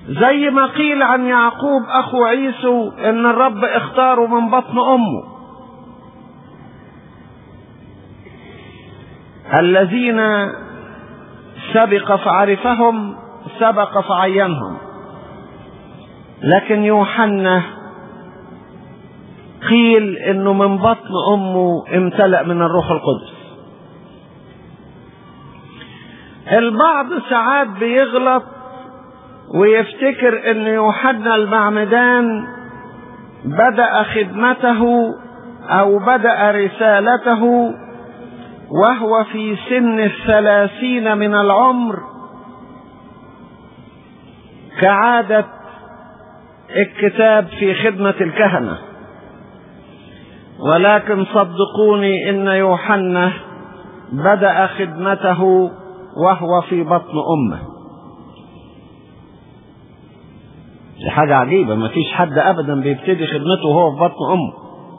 زي ما قيل عن يعقوب اخو عيسو ان الرب اختاره من بطن امه الذين سبق فعرفهم سبق فعينهم لكن يوحنا قيل انه من بطن امه امتلأ من الروح القدس البعض ساعات بيغلط ويفتكر ان يوحنا المعمدان بدأ خدمته او بدأ رسالته وهو في سن الثلاثين من العمر كعادة الكتاب في خدمة الكهنة ولكن صدقوني ان يوحنا بدأ خدمته وهو في بطن امه دي حاجة عجيبة ما فيش حد ابدا بيبتدي خدمته وهو في بطن امه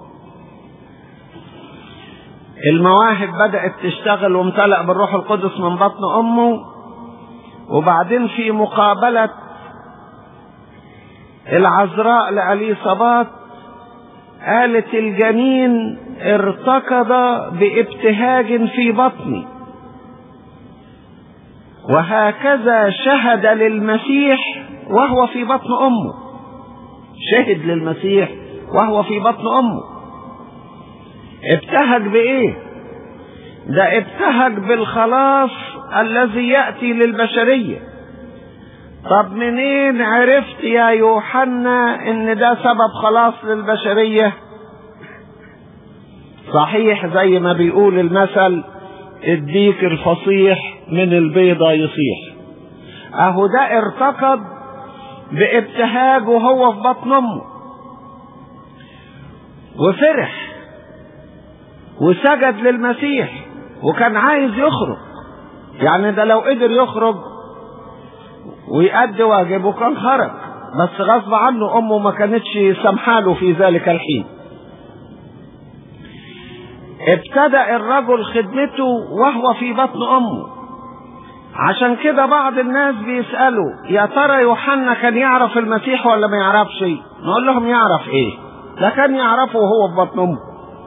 المواهب بدأت تشتغل وامتلأ بالروح القدس من بطن امه وبعدين في مقابلة العذراء لأليصابات قالت الجنين ارتكض بابتهاج في بطني وهكذا شهد للمسيح وهو في بطن امه شهد للمسيح وهو في بطن امه ابتهج بايه ده ابتهج بالخلاص الذي ياتي للبشريه طب منين عرفت يا يوحنا ان ده سبب خلاص للبشريه صحيح زي ما بيقول المثل الديك الفصيح من البيضة يصيح اهو ده ارتقد بابتهاج وهو في بطن امه وفرح وسجد للمسيح وكان عايز يخرج يعني ده لو قدر يخرج ويأدي واجبه كان خرج بس غصب عنه امه ما كانتش سامحاله في ذلك الحين ابتدأ الرجل خدمته وهو في بطن امه عشان كده بعض الناس بيسألوا يا ترى يوحنا كان يعرف المسيح ولا ما يعرفش نقول لهم يعرف ايه ده كان يعرفه وهو في بطن امه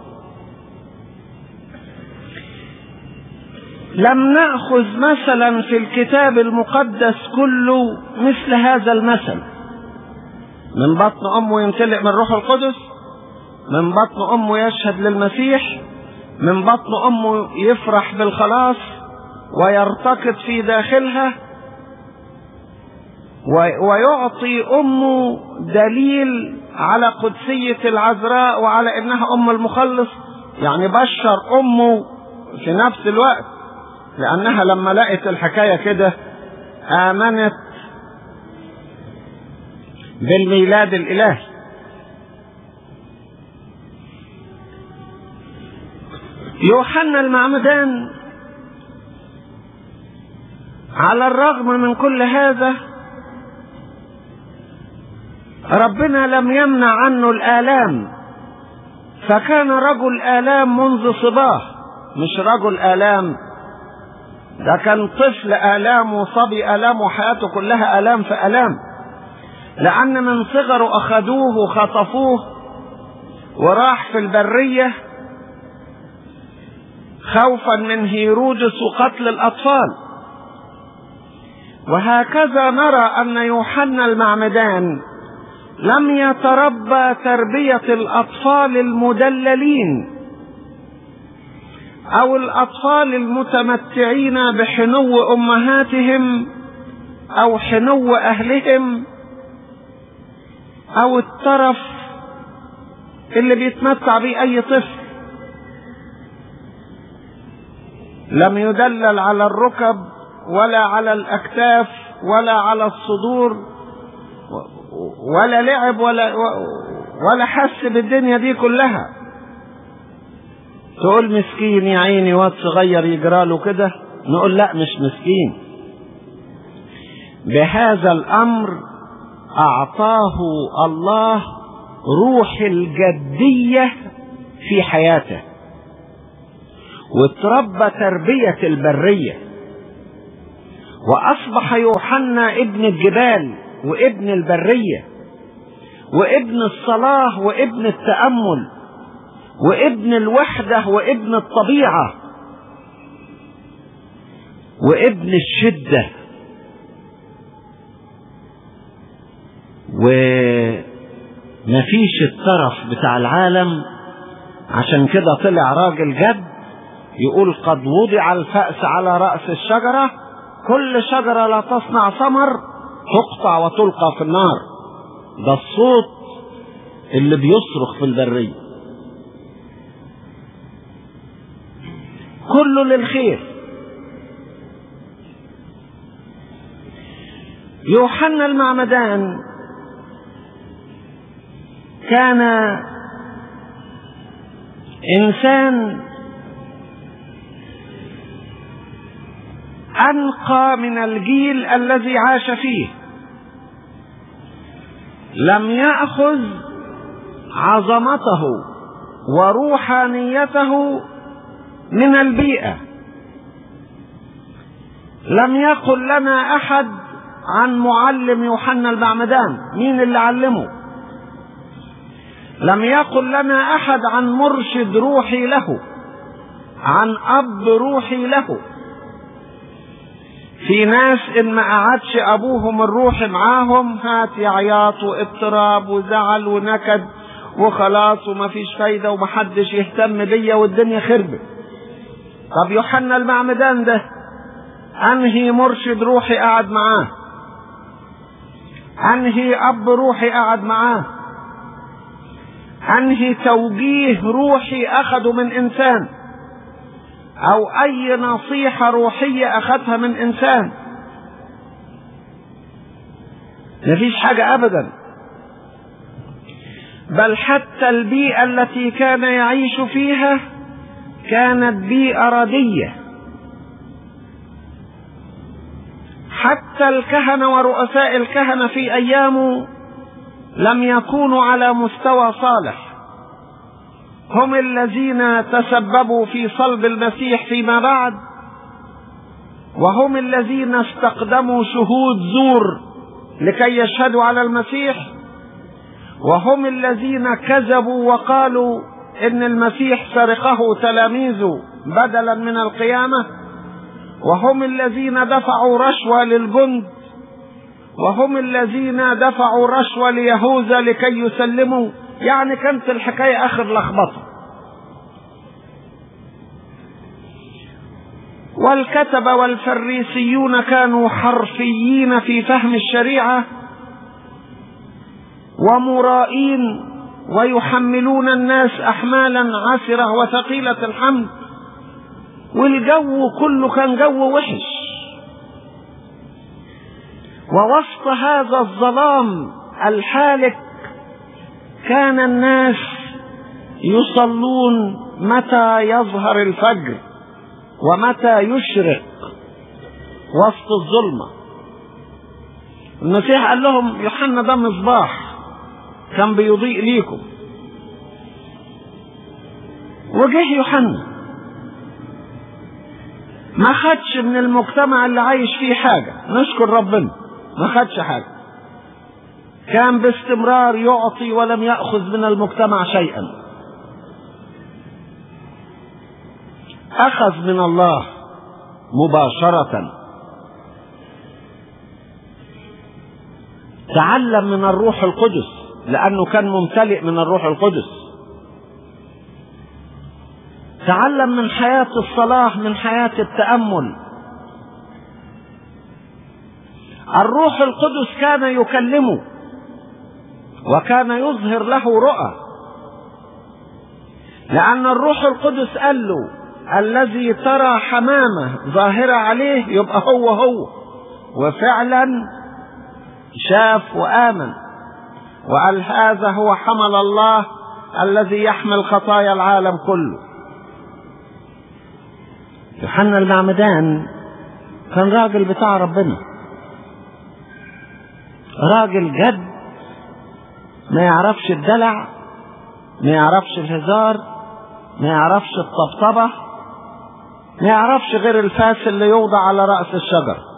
لم نأخذ مثلا في الكتاب المقدس كله مثل هذا المثل من بطن أمه يمتلئ من روح القدس من بطن أمه يشهد للمسيح من بطن أمه يفرح بالخلاص ويرتقد في داخلها ويعطي أمه دليل على قدسية العذراء وعلى إنها أم المخلص يعني بشر أمه في نفس الوقت لأنها لما لقت الحكاية كده آمنت بالميلاد الإلهي يوحنا المعمدان على الرغم من كل هذا ربنا لم يمنع عنه الآلام فكان رجل آلام منذ صباه مش رجل آلام ده كان طفل آلام وصبي آلام وحياته كلها آلام في آلام لأن من صغره أخذوه وخطفوه وراح في البرية خوفا من هيرودس وقتل الأطفال وهكذا نرى أن يوحنا المعمدان لم يتربى تربية الأطفال المدللين أو الأطفال المتمتعين بحنو أمهاتهم أو حنو أهلهم أو الترف اللي بيتمتع به أي طفل لم يدلل على الركب ولا على الأكتاف ولا على الصدور ولا لعب ولا ولا حس بالدنيا دي كلها تقول مسكين يا عيني واد صغير يجرى له كده نقول لا مش مسكين بهذا الامر اعطاه الله روح الجديه في حياته وتربى تربيه البريه واصبح يوحنا ابن الجبال وابن البرية وابن الصلاة وابن التأمل وابن الوحدة وابن الطبيعة وابن الشدة ومفيش الطرف بتاع العالم عشان كده طلع راجل جد يقول قد وضع الفأس على رأس الشجرة كل شجرة لا تصنع ثمر تقطع وتلقى في النار ده الصوت اللي بيصرخ في البرية كله للخير يوحنا المعمدان كان انسان انقى من الجيل الذي عاش فيه لم ياخذ عظمته وروحانيته من البيئه لم يقل لنا احد عن معلم يوحنا المعمدان مين اللي علمه لم يقل لنا احد عن مرشد روحي له عن اب روحي له في ناس ان ما قعدش ابوهم الروحي معاهم هات عياط واضطراب وزعل ونكد وخلاص ومفيش فايدة ومحدش يهتم بيا والدنيا خربت طب يوحنا المعمدان ده انهي مرشد روحي قعد معاه انهي اب روحي قعد معاه انهي توجيه روحي اخده من انسان او اي نصيحة روحية اخذها من انسان مفيش حاجة ابدا بل حتى البيئة التي كان يعيش فيها كانت بيئة ردية حتى الكهنة ورؤساء الكهنة في ايامه لم يكونوا على مستوى صالح هم الذين تسببوا في صلب المسيح فيما بعد وهم الذين استقدموا شهود زور لكي يشهدوا على المسيح وهم الذين كذبوا وقالوا ان المسيح سرقه تلاميذه بدلا من القيامه وهم الذين دفعوا رشوه للجند وهم الذين دفعوا رشوه ليهوذا لكي يسلموا يعني كانت الحكايه اخر لخبطه والكتبة والفريسيون كانوا حرفيين في فهم الشريعة ومرائين ويحملون الناس أحمالا عسرة وثقيلة الحمل والجو كله كان جو وحش ووسط هذا الظلام الحالك كان الناس يصلون متى يظهر الفجر ومتى يشرق وسط الظلمة المسيح قال لهم يوحنا ده مصباح كان بيضيء ليكم وجه يوحنا ما خدش من المجتمع اللي عايش فيه حاجة نشكر ربنا ما خدش حاجة كان باستمرار يعطي ولم يأخذ من المجتمع شيئا أخذ من الله مباشرة تعلم من الروح القدس لأنه كان ممتلئ من الروح القدس تعلم من حياة الصلاح من حياة التأمل الروح القدس كان يكلمه وكان يظهر له رؤى لأن الروح القدس قال له الذي ترى حمامة ظاهرة عليه يبقى هو هو وفعلا شاف وآمن وقال هذا هو حمل الله الذي يحمل خطايا العالم كله يوحنا المعمدان كان راجل بتاع ربنا راجل جد ما يعرفش الدلع ما يعرفش الهزار ما يعرفش الطبطبة ما يعرفش غير الفاس اللي يوضع على رأس الشجر